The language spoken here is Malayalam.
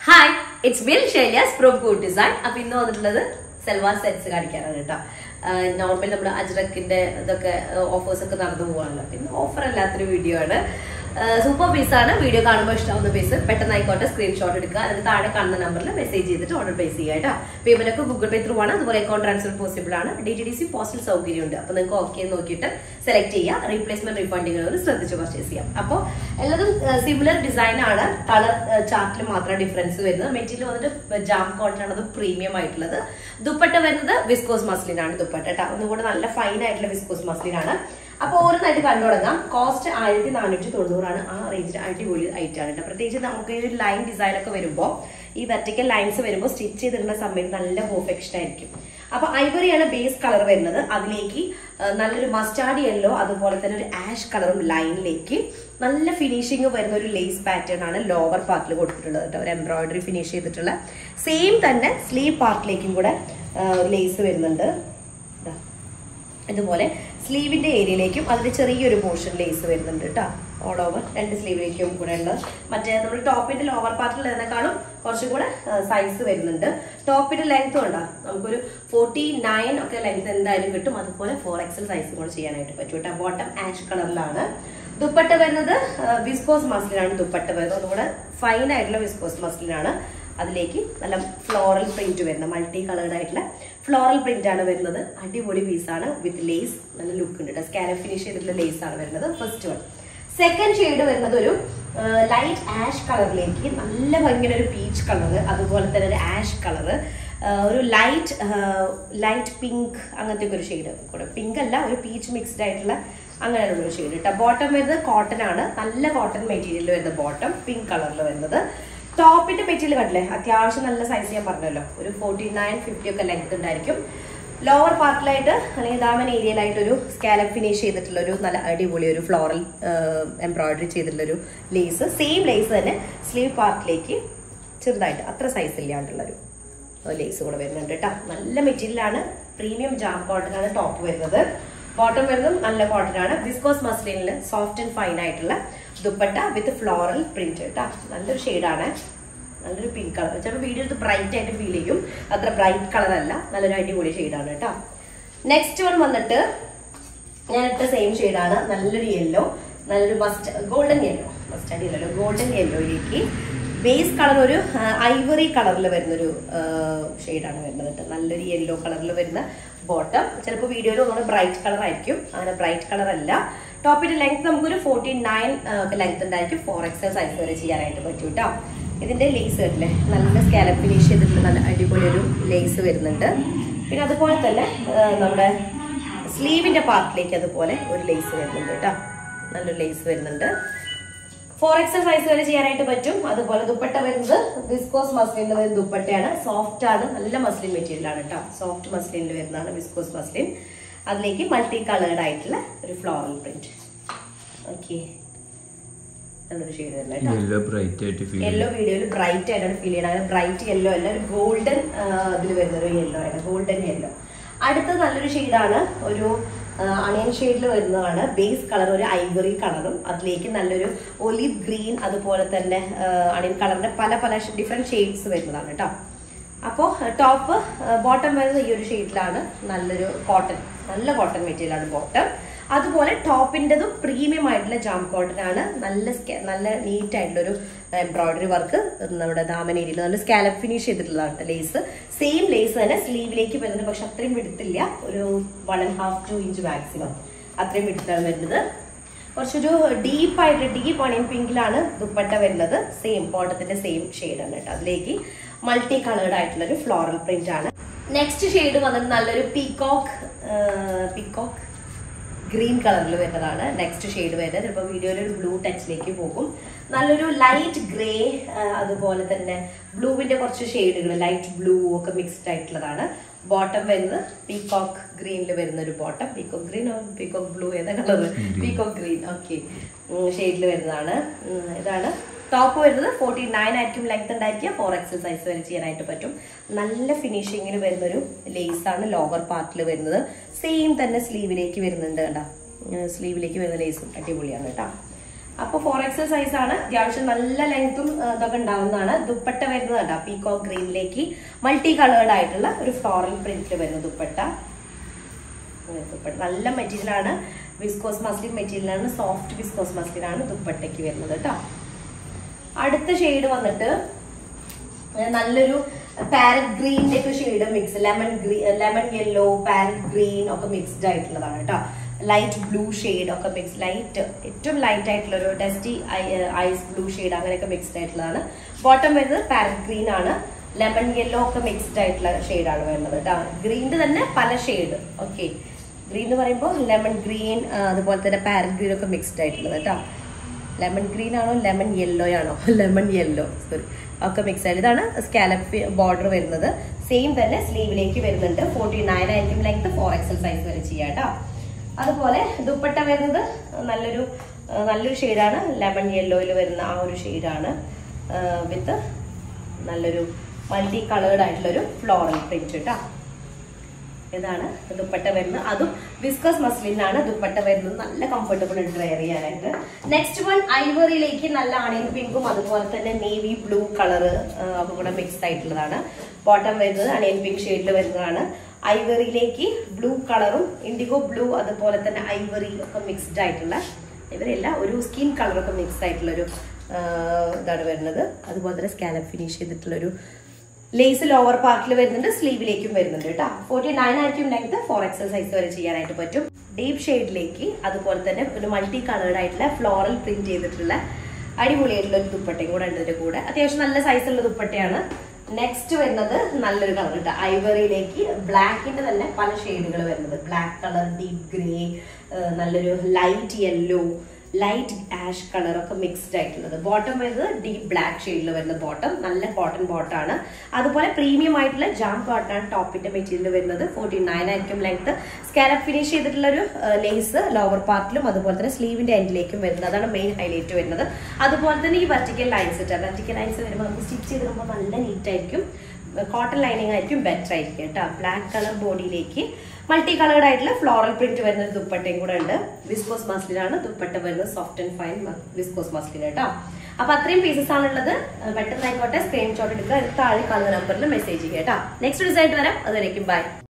ഹായ് ഇറ്റ്സ് ബിൽ ഷേലിയാസ് ഫ്രോം ഗുഡ് ഡിസൈൻ അപ്പൊ ഇന്ന് വന്നിട്ടുള്ളത് സെൽവാർ സെറ്റ്സ് കാണിക്കാനാണ് കേട്ടോ നോർമൽ നമ്മുടെ അജ്രക്കിന്റെ ഇതൊക്കെ ഓഫേഴ്സ് ഒക്കെ നടന്നു പോകാണല്ലോ പിന്നെ ഓഫർ അല്ലാത്തൊരു വീഡിയോ ആണ് സൂപ്പർ പീസ് ആണ് വീഡിയോ കാണുമ്പോൾ ഇഷ്ടമാവുന്ന പീസ് പെട്ടെന്ന് ആയിക്കോട്ടെ സ്ക്രീൻഷോട്ട് എടുക്കുക അതിന് താഴെ കാണുന്ന നമ്പറിൽ മെസ്സേജ് ചെയ്തിട്ട് ഓർഡർ പ്ലേസ് ചെയ്യുക കേട്ടോ പേയ്മെന്റ് ഒക്കെ ഗൂഗിൾ പേ ത്രൂ ആണ് അതുപോലെ അക്കൗണ്ട് ട്രാൻസ്ഫർ പോസിബിൾ ആണ് D T D C postal സൗകര്യമുണ്ട് അപ്പൊ നിങ്ങൾക്ക് ഓക്കെ നോക്കിയിട്ട് സെലക്ട് ചെയ്യുക റീപ്ലേസ്മെന്റ് റീഫണ്ടിങ്ങുകൾ ശ്രദ്ധിച്ച് പർച്ചേസ് ചെയ്യാം അപ്പോൾ എല്ലാതും സിമിലർ ഡിസൈൻ ആണ് കളർ ചാർട്ടിൽ മാത്രം ഡിഫറൻസ് വരുന്നത് മെറ്റീരിയൽ വന്നിട്ട് ജാം കോട്ടൺ ആണ് അത് പ്രീമിയം ആയിട്ടുള്ളത് ദുപ്പട്ട വരുന്നത് വിസ്കോസ് മസ്ലിൻ ആണ് ദുപ്പട്ട കേട്ടോ ഒന്നുകൂടെ നല്ല ഫൈൻ ആയിട്ടുള്ള വിസ്കോസ് മസ്ലിൻ ആണ് അപ്പൊ ഓരോന്നായിട്ട് കണ്ടു തുടങ്ങാം കോസ്റ്റ് ആയിരത്തി നാനൂറ്റി തൊണ്ണൂറാണ് ആ റേഞ്ചിൽ അടിപൊളി ഐറ്റം ആണ് കേട്ടോ പ്രത്യേകിച്ച് നമുക്ക് ഈ ഒരു ലൈൻ ഡിസൈൻ ഒക്കെ വരുമ്പോൾ ഈ വെർട്ടിക്കൽ ലൈൻസ് വരുമ്പോൾ സ്റ്റിച്ച് ചെയ്തിടുന്ന സമയത്ത് നല്ല പെർഫെക്ഷൻ ആയിരിക്കും അപ്പൊ ഐവറിയാണ് ബേസ് കളർ വരുന്നത് അതിലേക്ക് ആ, നല്ലൊരു മസ്റ്റാർഡ് യെല്ലോ അതുപോലെ തന്നെ ഒരു ആഷ് കളറും ലൈനിലേക്ക് നല്ല ഫിനിഷിങ് വരുന്ന ഒരു ലേസ് പാറ്റേൺ ആണ് ലോവർ പാർട്ടിൽ കൊടുത്തിട്ടുള്ളത് കേട്ടോ ഒരു എംബ്രോയിഡറി ഫിനിഷ് ചെയ്തിട്ടുള്ള സെയിം തന്നെ സ്ലീവ് പാർട്ടിലേക്കും കൂടെ ലേസ് വരുന്നുണ്ട് ദാ. ഇതുപോലെ സ്ലീവിന്റെ ഏരിയയിലേക്കും അതിന്റെ ചെറിയൊരു പോർഷൻ ലേസ് വരുന്നുണ്ട് കേട്ടോ ഓൾ ഓവർ രണ്ട് സ്ലീവിലേക്കും കൂടെ ഉണ്ട് മറ്റേ നമ്മൾ ടോപ്പിന്റെ ലോവർ പാർട്ടിൽ ഉള്ളതിനേക്കാളും കുറച്ചും കൂടെ സൈസ് വരുന്നുണ്ട് ടോപ്പിന്റെ ലെങ്ത് ഉണ്ടോ നമുക്കൊരു ഫോർട്ടി നയൻ ഒക്കെ ലെങ്ത് എന്തായാലും കിട്ടും അതുപോലെ ഫോർ എക്സൽ സൈസ് കൂടെ ചെയ്യാനായിട്ട് പറ്റും കേട്ടോ ബോട്ടം ആഷ് കളറിലാണ് ദുപ്പട്ട വരുന്നത് വിസ്കോസ് മസ്ലിനാണ് ദുപ്പട്ട വരുന്നത് ഒന്നുകൂടെ ഫൈൻ ആയിട്ടുള്ള വിസ്കോസ് മസ്ലിനാണ് അതിലേക്ക് നല്ല ഫ്ലോറൽ പ്രിന്റ് വരുന്ന മൾട്ടി കളേർഡ് ആയിട്ടുള്ള ഫ്ലോറൽ പ്രിന്റ് ആണ് വരുന്നത് അടിപൊളി പീസാണ് വിത്ത് ലേസ് നല്ല ലുക്ക് ഉണ്ട് സ്കാന ഫിനിഷ് ചെയ്തിട്ടുള്ള ലേസ് ആണ് വരുന്നത് ഫസ്റ്റ് വൺ സെക്കൻഡ് ഷെയ്ഡ് വരുന്നത് ഒരു ലൈറ്റ് ആഷ് കളറിലേക്ക് നല്ല ഭംഗിയുടെ ഒരു പീച്ച് കളർ അതുപോലെ തന്നെ ഒരു ആഷ് കളർ ഒരു ലൈറ്റ് ലൈറ്റ് പിങ്ക് അങ്ങനത്തെ ഒക്കെ ഒരു ഷെയ്ഡ് കൂടെ പിങ്ക് അല്ല ഒരു പീച്ച് മിക്സ്ഡ് ആയിട്ടുള്ള അങ്ങനെയുള്ള ഒരു ഷെയ്ഡ് കേട്ടോ ബോട്ടം വരുന്നത് കോട്ടൺ ആണ് നല്ല കോട്ടൺ മെറ്റീരിയൽ വരുന്ന ബോട്ടം പിങ്ക് കളറിൽ വരുന്നത് ടോപ്പിന്റെ മെറ്റീരിയൽ കണ്ടില്ലേ അത്യാവശ്യം നല്ല സൈസ് ഞാൻ പറഞ്ഞല്ലോ ഒരു ഫോർട്ടി നയൻ ഫിഫ്റ്റി ഒക്കെ ലെങ്ത് ഉണ്ടായിരിക്കും ലോവർ പാർട്ടിലായിട്ട് അല്ലെങ്കിൽ ദാമൻ ഏരിയയിലായിട്ട് ഒരു സ്കാലപ്പ് ഫിനിഷ് ചെയ്തിട്ടുള്ള ഒരു നല്ല അടിപൊളി ഒരു ഫ്ലോറൽ എംബ്രോയിഡറി ചെയ്തിട്ടുള്ള ഒരു ലേസ് സെയിം ലേസ് തന്നെ സ്ലീവ് പാർട്ടിലേക്ക് ചെറുതായിട്ട് അത്ര സൈസ് ഇല്ലാണ്ടുള്ളൊരു ലേസ് കൂടെ വരുന്നുണ്ട് കേട്ടോ നല്ല മെറ്റീരിയലാണ് പ്രീമിയം ജാം കോട്ടൺ ആണ് ടോപ്പ് വരുന്നത് ബോട്ടം വരുന്നതും നല്ല കോട്ടൺ ആണ് വിസ്കോസ് മസ്ലിനിൽ സോഫ്റ്റ് ആൻഡ് ഫൈൻ ആയിട്ടുള്ള ദുപ്പട്ട വിത്ത് ഫ്ലോറൽ പ്രിന്റ് കേട്ടോ നല്ലൊരു ഷെയ്ഡാണ് നല്ലൊരു പിങ്ക് കളർ ചിലപ്പോൾ വീഡിയോ എടുത്ത് ബ്രൈറ്റ് ആയിട്ട് ഫീൽ ചെയ്യും അത്ര ബ്രൈറ്റ് കളർ അല്ല നല്ലൊരു അടിപൊളി ഷെയ്ഡാണ് കേട്ടോ നെക്സ്റ്റ് വൺ വന്നിട്ട് ഞാൻ ഇട്ട സെയിം ഷെയ്ഡാണ് നല്ലൊരു യെല്ലോ നല്ലൊരു must golden yellow mustard yellow golden യെല്ലോയിലേക്ക് ബേസ് കളർ ഒരു ഐവറി കളറിൽ വരുന്നൊരു ഷെയ്ഡാണ് വരുന്നത് കേട്ടോ നല്ലൊരു യെല്ലോ കളറിൽ വരുന്ന ബോട്ടം ചിലപ്പോൾ വീഡിയോയിൽ ഒന്നുകൂടെ ബ്രൈറ്റ് കളർ ആയിരിക്കും അങ്ങനെ ബ്രൈറ്റ് കളർ അല്ല ടോപ്പിന്റെ ലെങ്ത് നമുക്കൊരു ഫോർട്ടി നയൻ ലെങ്ത് ഉണ്ടായിരിക്കും ഫോർ എക്സൽ സൈസ് വരെ ചെയ്യാനായിട്ട് പറ്റും കേട്ടോ ഇതിന്റെ ലേസ് കണ്ടില്ലേ നല്ല സ്കാലപ്പ് ഫിനിഷ് ചെയ്തിട്ടുള്ള നല്ല അടിപൊളി ഒരു ലേസ് വരുന്നുണ്ട് പിന്നെ അതുപോലെ തന്നെ ആ, നമ്മുടെ സ്ലീവിന്റെ പാർട്ടിലേക്ക് അതുപോലെ ഒരു ലേസ് വരുന്നുണ്ട് കേട്ടോ നല്ലൊരു ലേസ് വരുന്നുണ്ട് ഫോർ എക്സൽ സൈസ് വരെ ചെയ്യാനായിട്ട് പറ്റും അതുപോലെ ദുപ്പട്ട വരുന്നത് വിസ്കോസ് മസ്ലിനിൽ വരുന്ന ദുപ്പട്ടയാണ് സോഫ്റ്റ് ആണ് നല്ല മസ്ലിൻ മെറ്റീരിയൽ ആണ് കേട്ടോ സോഫ്റ്റ് മസ്ലിനിൽ വരുന്നതാണ് വിസ്കോസ് മസ്ലിൻ അതിലേക്ക് മൾട്ടി കളേർഡ് ആയിട്ടുള്ള ഒരു ഫ്ലോറൽ പ്രിന്റ് ഓക്കെ നല്ലൊരു ഷെയ്ഡ് വരുന്നത് കേട്ടോ യെല്ലോ ബ്രൈറ്റ് ആയിട്ട് ഫീൽ യെല്ലോ വീഡിയോയിൽ ബ്രൈറ്റ് ആയിട്ടാണ് ഫീൽ ചെയ്യുന്നത് അങ്ങനെ ബ്രൈറ്റ് യെല്ലോ അല്ല ഒരു ഗോൾഡൻ ഇതിൽ വരുന്ന ഒരു യെല്ലോ ആണ് ഗോൾഡൻ യെല്ലോ അടുത്തത് നല്ലൊരു ഷെയ്ഡാണ് ഒരു അണിയൻ ഷെയ്ഡിൽ വരുന്നതാണ് ബേസ് കളർ ഒരു ഐവറി കളറും അതിലേക്ക് നല്ലൊരു ഒലിവ് ഗ്രീൻ അതുപോലെ തന്നെ അണിയൻ കളറിന്റെ പല പല ഡിഫറെന്റ് ഷെയ്ഡ്സ് വരുന്നതാണ് കേട്ടോ അപ്പോൾ ടോപ്പ് ബോട്ടം വരുന്നത് ഈ ഒരു ഷെയ്ഡിലാണ് നല്ലൊരു കോട്ടൺ നല്ല കോട്ടൺ മെറ്റീരിയൽ ആണ് ബോട്ടം അതുപോലെ ടോപ്പിൻ്റെതും പ്രീമിയം ആയിട്ടുള്ള ജാം കോട്ടൺ ആണ് നല്ല സ്ക- നല്ല നീറ്റ് ആയിട്ടുള്ള ഒരു എംബ്രോയിഡറി വർക്ക് നമ്മുടെ ദാമൻ ഏരിയയിൽ നല്ല സ്കാലപ്പ് ഫിനിഷ് ചെയ്തിട്ടുള്ളതാണ് ലേസ് സെയിം ലേസ് തന്നെ സ്ലീവിലേക്ക് വരുന്നത് പക്ഷെ അത്രയും വിടുത്തില്ല ഒരു one and half two inch maximum അത്രയും വിടുത്താണ് വരുന്നത് കുറച്ചൊരു ഡീപ്പ് ആയിട്ട് ഡീപ്പ് ഓണിയൻ പിങ്കിലാണ് ദുപ്പട്ട വരുന്നത് സെയിം ബോട്ടത്തിന്റെ സെയിം ആണ് കേട്ടോ അതിലേക്ക് മൾട്ടി കളേർഡ് ആയിട്ടുള്ള ഒരു ഫ്ലോറൽ പ്രിന്റ് ആണ് നെക്സ്റ്റ് ഷെയ്ഡ് വന്നത് നല്ലൊരു പീകോക്ക് പീകോക്ക് ഗ്രീൻ കളറിൽ വരുന്നതാണ് നെക്സ്റ്റ് ഷെയ്ഡ് വരുന്നത് ചിലപ്പോൾ വീഡിയോയിൽ ഒരു ബ്ലൂ ടച്ചിലേക്ക് പോകും നല്ലൊരു ലൈറ്റ് ഗ്രേ അതുപോലെ തന്നെ ബ്ലൂവിന്റെ കുറച്ച് ഷെയ്ഡുകൾ ലൈറ്റ് ബ്ലൂ ഒക്കെ മിക്സ്ഡ് ആയിട്ടുള്ളതാണ് ബോട്ടം വരുന്നത് പീകോക്ക് ഗ്രീനിൽ വരുന്ന ഒരു bottom peacock green peacock blue ഏതാ കളർ പീകോക്ക് ഗ്രീൻ ഓക്കെ ഷെയ്ഡിൽ വരുന്നതാണ് ഉം, ഇതാണ് ടോപ്പ് വരുന്നത് ഫോർട്ടി നയൻ ആയിരിക്കും ലെങ്ത് ഉണ്ടായിരിക്കുക ഫോർ എക്സൽ സൈസ് വരെ ചെയ്യാനായിട്ട് പറ്റും നല്ല ഫിനിഷിങ്ങിൽ വരുന്നൊരു ലേസ് ആണ് ലോവർ പാർട്ടിൽ വരുന്നത് സെയിം തന്നെ സ്ലീവിലേക്ക് വരുന്നുണ്ട് കേട്ടോ സ്ലീവിലേക്ക് വരുന്ന ലേസും അടിപൊളിയാണ് കേട്ടോ അപ്പോൾ ഫോർ എക്സൽ സൈസ് ആണ് അത്യാവശ്യം നല്ല ലെങ്ത്തും ഇതൊക്കെ ഉണ്ടാവുന്നതാണ് ദുപ്പട്ട വരുന്നത് കേട്ടോ പീകോ ഗ്രീനിലേക്ക് മൾട്ടി കളേർഡ് ആയിട്ടുള്ള ഒരു ഫ്ലോറൽ പ്രിന്റിൽ വരുന്ന ദുപ്പട്ട ദുപ്പട്ട നല്ല മെറ്റീരിയൽ ആണ് വിസ്കോസ് മസ്ലിൻ മെറ്റീരിയൽ ആണ് സോഫ്റ്റ് വിസ്കോസ് മസ്ലിൻ ആണ് ദുപ്പട്ടയ്ക്ക് വരുന്നത് കേട്ടോ അടുത്ത ഷെയ്ഡ് വന്നിട്ട് ഏഹ് നല്ലൊരു പാരറ്റ് ഗ്രീനിന്റെ ഒക്കെ shade mix lemon green lemon yellow parrot green ഒക്കെ മിക്സ്ഡ് ആയിട്ടുള്ളതാണ് കേട്ടോ ലൈറ്റ് ബ്ലൂ ഷെയ്ഡ് ഒക്കെ മിക്സ് ലൈറ്റ് ഏറ്റവും ലൈറ്റ് ആയിട്ടുള്ള ഒരു ഡസ്റ്റി ഐസ് ബ്ലൂ ഷെയ്ഡ് അങ്ങനെയൊക്കെ മിക്സ്ഡ് ആയിട്ടുള്ളതാണ് ബോട്ടം വരുന്നത് പാരറ്റ് ഗ്രീൻ ആണ് ലെമൺ യെല്ലോ ഒക്കെ മിക്സ്ഡ് ആയിട്ടുള്ള ഷെയ്ഡാണ് വരുന്നത് കേട്ടോ ഗ്രീനിന്റെ തന്നെ പല ഷെയ്ഡ് ഓക്കെ ഗ്രീൻ എന്ന് പറയുമ്പോൾ ലെമൺ ഗ്രീൻ അതുപോലെ തന്നെ പാരറ്റ് ഗ്രീൻ ഒക്കെ മിക്സ്ഡ് ആയിട്ടുള്ളത് കേട്ടോ ലെമൺ ഗ്രീൻ ആണോ ലെമൺ യെല്ലോ ആണോ ലെമൺ യെല്ലോ സോറി ഒക്കെ മിക്സ് ആയിട്ട് ഇതാണ് സ്കാലപ്പ് ബോർഡർ വരുന്നത് സെയിം തന്നെ സ്ലീവിലേക്ക് വരുന്നുണ്ട് ഫോർട്ടി നയൻ ആയിരിക്കും ലെങ്ത് ഫോർ എക്സൽ സൈസ് വരെ ചെയ്യാം കേട്ടോ അതുപോലെ ദുപ്പട്ട വരുന്നത് നല്ലൊരു ആ, നല്ലൊരു ഷെയ്ഡാണ് ലെമൺ യെല്ലോയിൽ വരുന്ന ആ ഒരു ഷെയ്ഡാണ് വിത്ത് നല്ലൊരു മൾട്ടി കളേർഡ് ആയിട്ടുള്ള ഒരു ഫ്ലോറൽ പ്രിന്റ് കേട്ടോ ഇതാണ് ദുപ്പട്ട വരുന്നത് അതും വിസ്കസ് മസ്ലിനാണ് ദുപ്പട്ട വരുന്നത് നല്ല കംഫർട്ടബിൾ ഉണ്ട് വെയർ ചെയ്യാനായിട്ട് നെക്സ്റ്റ് വൺ ഐവറിയിലേക്ക് നല്ല ആണിയൻ പിങ്കും അതുപോലെ തന്നെ നേവി ബ്ലൂ കളറ് ഒക്കെ കൂടെ മിക്സ് ആയിട്ടുള്ളതാണ് ബോട്ടം വരുന്നത് അണിയൻ പിങ്ക് ഷെയ്ഡിൽ വരുന്നതാണ് ഐവറിയിലേക്ക് ബ്ലൂ കളറും ഇൻഡിഗോ ബ്ലൂ അതുപോലെ തന്നെ ഐവറി ഒക്കെ മിക്സ്ഡ് ആയിട്ടുള്ള ഇവരെല്ലാം ഒരു സ്കിൻ കളറൊക്കെ മിക്സ് ആയിട്ടുള്ള ഒരു ഇതാണ് വരുന്നത് അതുപോലെ തന്നെ സ്കാലപ്പ് ഫിനിഷ് ചെയ്തിട്ടുള്ള ഒരു ലേസ് ലോവർ പാർട്ടിൽ വരുന്നുണ്ട് സ്ലീവിലേക്കും വരുന്നുണ്ട് കേട്ടോ ഫോർട്ടി നയൻ ആയിരിക്കും ലെങ്ത് ഫോർ എക്സൽ സൈസ് വരെ ചെയ്യാനായിട്ട് പറ്റും ഡീപ്പ് ഷെയ്ഡിലേക്ക് അതുപോലെ തന്നെ ഒരു മൾട്ടി കളേർഡ് ആയിട്ടുള്ള ഫ്ലോറൽ പ്രിന്റ് ചെയ്തിട്ടുള്ള അടിപൊളിയായിട്ടുള്ള ഒരു ദുപ്പട്ടയും കൂടെ ഉണ്ട് ഇതിന്റെ കൂടെ അത്യാവശ്യം നല്ല സൈസുള്ള ദുപ്പട്ടയാണ് നെക്സ്റ്റ് വരുന്നത് നല്ലൊരു കളർ കേട്ടോ ഐവറിയിലേക്ക് ബ്ലാക്കിന്റെ തന്നെ പല ഷെയ്ഡുകൾ വരുന്നത് ബ്ലാക്ക് കളർ ഡീപ്പ് ഗ്രേ നല്ലൊരു light yellow light ash colour ഒക്കെ മിക്സ്ഡ് ആയിട്ടുള്ളത് ബോട്ടം വരുന്നത് ഡീപ്പ് ബ്ലാക്ക് ഷെയ്ഡിൽ വരുന്ന ബോട്ടം നല്ല കോട്ടൺ ബോട്ടാണ് അതുപോലെ പ്രീമിയം ആയിട്ടുള്ള ജാം കോട്ടൺ ആണ് ടോപ്പിന്റെ മെറ്റീരിയൽ വരുന്നത് ഫോർട്ടി നയൻ ആയിരിക്കും ലെങ്ത് സ്കാലപ്പ് ഫിനിഷ് ചെയ്തിട്ടുള്ള ഒരു ലേസ് ലോവർ പാർട്ടിലും അതുപോലെ തന്നെ സ്ലീവിന്റെ എൻഡിലേക്കും വരുന്നത് അതാണ് മെയിൻ ഹൈലൈറ്റ് വരുന്നത് അതുപോലെ തന്നെ ഈ വെർട്ടിക്കൽ ലൈൻസ് ഇട്ടാൽ വെർട്ടിക്കൽ ലൈൻസ് വരുമ്പോൾ നമുക്ക് സ്റ്റിച്ച് ചെയ്തിടുമ്പോൾ നല്ല നീറ്റ് ആയിരിക്കും കോട്ടൺ ലൈനിങ് ആയിരിക്കും ബെറ്റർ ആയിരിക്കും കേട്ടോ ബ്ലാക്ക് കളർ ബോഡിയിലേക്ക് മൾട്ടി കളേർഡ് ആയിട്ടുള്ള ഫ്ലോറൽ പ്രിന്റ് വരുന്ന ഒരു ദുപ്പട്ടയും കൂടെ ഉണ്ട് വിസ്കോസ് മസ്ലിനാണ് ദുപ്പട്ട വരുന്നത് soft and fine viscose muslin കേട്ടോ അപ്പൊ അത്രയും പീസസ് ആണുള്ളത് പെട്ടെന്ന് ആയിക്കോട്ടെ സ്ക്രീൻഷോട്ട് എടുക്കുക താഴെ കാണുന്ന നമ്പറിൽ മെസ്സേജ് ചെയ്യുക കേട്ടോ നെക്സ്റ്റ് ഡിസൈൻ വരാം അതുവരേക്കും ബൈ